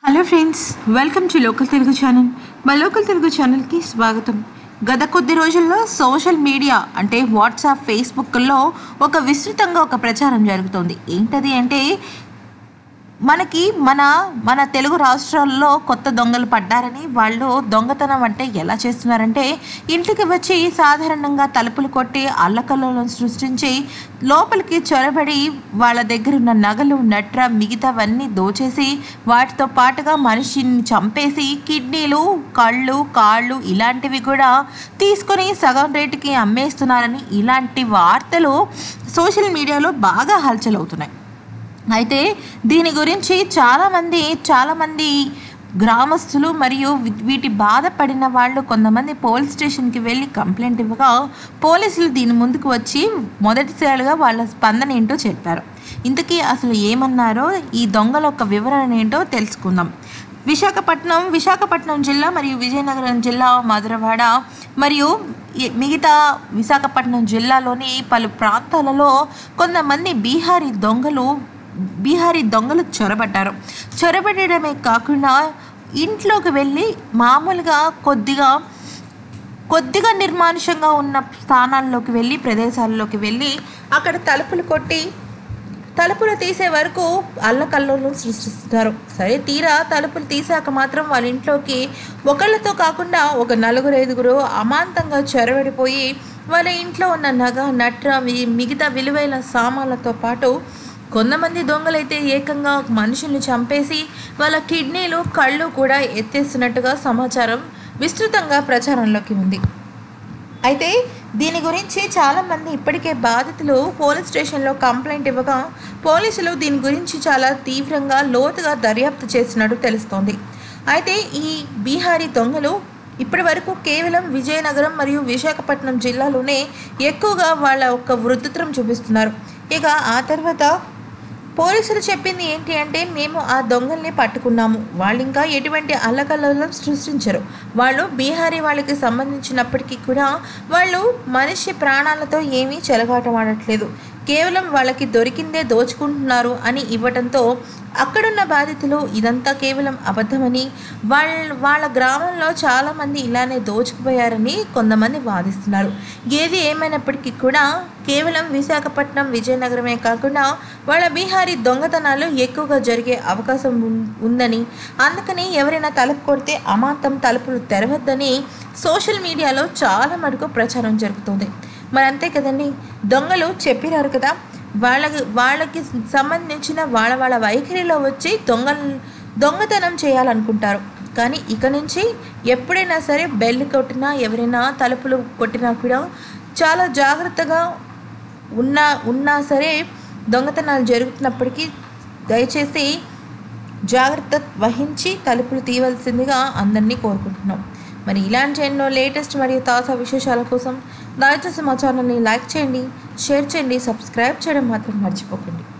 hello friends welcome to local Telugu channel మా local Telugu ఛానల్కి స్వాగతం గత కొద్ది రోజుల్లో సోషల్ మీడియా అంటే వాట్సాప్ ఫేస్బుక్లో ఒక విస్తృతంగా ఒక ప్రచారం జరుగుతోంది ఏంటది అంటే మనకి మన మన తెలుగు రాష్ట్రాల్లో కొత్త దొంగలు పడ్డారని వాళ్ళు దొంగతనం అంటే ఎలా చేస్తున్నారంటే ఇంటికి వచ్చి సాధారణంగా తలుపులు కొట్టి అల్లకల్లోలను సృష్టించి లోపలికి చొరబడి వాళ్ళ దగ్గర ఉన్న నగలు నట్ర మిగతావన్నీ దోచేసి వాటితో పాటుగా మనిషిని చంపేసి కిడ్నీలు కళ్ళు కాళ్ళు ఇలాంటివి కూడా తీసుకొని సగం రేటుకి అమ్మేస్తున్నారని ఇలాంటి వార్తలు సోషల్ మీడియాలో బాగా హల్చల్ అవుతున్నాయి అయితే దీని గురించి చాలామంది చాలామంది గ్రామస్తులు మరియు వీ- వీటి బాధపడిన వాళ్ళు కొంతమంది పోలీస్ స్టేషన్కి వెళ్ళి కంప్లైంట్ ఇవ్వగా పోలీసులు దీని ముందుకు వచ్చి మొదటిసారిగా వాళ్ళ స్పందన ఏంటో చెప్పారు ఇంతకీ అసలు ఏమన్నారో ఈ దొంగల యొక్క వివరణ ఏంటో తెలుసుకుందాం విశాఖపట్నం విశాఖపట్నం జిల్లా మరియు విజయనగరం జిల్లా మధురవాడ మరియు ఈ- మిగతా విశాఖపట్నం జిల్లాలోని పలు ప్రాంతాలలో కొంతమంది బీహారీ దొంగలు బీహారీ దొంగలు చొరబడ్డారు చొరబడమే కాకుండా ఇంట్లోకి వెళ్ళి మామూలుగా కొద్దిగా కొద్దిగా నిర్మానుషంగా ఉన్న స్థానాల్లోకి వెళ్ళి ప్రదేశాల్లోకి వెళ్ళి అక్కడ తలుపులు కొట్టి తలుపులు తీసే వరకు అల్లకల్లోలు సృష్టిస్తారు సరే తీరా తలుపులు తీసాక మాత్రం వాళ్ళ ఇంట్లోకి ఒకళ్ళతో కాకుండా ఒక నలుగురు ఐదుగురు అమాంతంగా చొరబడిపోయి వాళ్ళ ఇంట్లో ఉన్న నగ నట్ర మి- మిగతా విలువైన సామాన్లతో పాటు కొంతమంది దొంగలైతే ఏకంగా మనుషుల్ని చంపేసి వాళ్ళ కిడ్నీలు కళ్ళు కూడా ఎత్తేస్తున్నట్టుగా సమాచారం విస్తృతంగా ప్రచారంలోకి ఉంది అయితే దీని గురించి చాలామంది ఇప్పటికే బాధితులు పోలీస్ స్టేషన్లో కంప్లైంట్ ఇవ్వగా పోలీసులు దీని గురించి చాలా తీవ్రంగా లోతుగా దర్యాప్తు చేసినట్టు తెలుస్తోంది అయితే ఈ బీహారీ దొంగలు ఇప్పటి వరకు కేవలం విజయనగరం మరియు విశాఖపట్నం జిల్లాలోనే ఎక్కువగా వాళ్ళ యొక్క వృత్తిత్రం చూపిస్తున్నారు ఇక ఆ తర్వాత పోలీసులు చెప్పింది ఏంటి అంటే మేము ఆ దొంగల్ని పట్టుకున్నాము వాళ్ళు ఇంకా ఎటువంటి అల్లకల్లోలం సృష్టించరు వాళ్ళు బీహారీ వాళ్ళకి సంబంధించినప్పటికీ కూడా వాళ్ళు మనిషి ప్రాణాలతో ఏమీ చెలగాటమాడట్లేదు కేవలం వాళ్ళకి దొరికిందే దోచుకుంటున్నారు అని ఇవ్వడంతో అక్కడున్న బాధితులు ఇదంతా కేవలం అబద్ధమని వాళ్ళ వాళ్ళ గ్రామంలో చాలామంది ఇలానే దోచుకుపోయారని కొంతమంది వాదిస్తున్నారు ఏది ఏమైనప్పటికీ కూడా కేవలం విశాఖపట్నం విజయనగరమే కాకుండా వాళ్ళ బీహారీ దొంగతనాలు ఎక్కువగా జరిగే అవకాశం ఉం- ఉందని అందుకని ఎవరైనా తలుపు కొడితే అమాంతం తలుపులు తెరవద్దని సోషల్ మీడియాలో చాలా మటుకు ప్రచారం జరుగుతుంది మరి అంతే కదండి దొంగలు చెప్పినారు కదా వాళ్ళకి వాళ్ళకి సంబంధించిన వాళ్ళ వాళ్ళ వైఖరిలో వచ్చి దొంగ దొంగతనం చేయాలనుకుంటారు కానీ ఇక నుంచి ఎప్పుడైనా సరే బెల్ కొట్టినా ఎవరైనా తలుపులు కొట్టినా కూడా చాలా జాగ్రత్తగా ఉన్నా ఉన్నా సరే దొంగతనాలు జరుగుతున్నప్పటికీ దయచేసి జాగ్రత్త వహించి తలుపులు తీయవలసిందిగా అందరినీ కోరుకుంటున్నాం మరి ఇలాంటి ఎన్నో లేటెస్ట్ మరియు తాజా విశేషాల కోసం దయచేసి మా ఛానల్ని లైక్ చేయండి షేర్ చేయండి సబ్స్క్రైబ్ చేయడం మాత్రం మర్చిపోకండి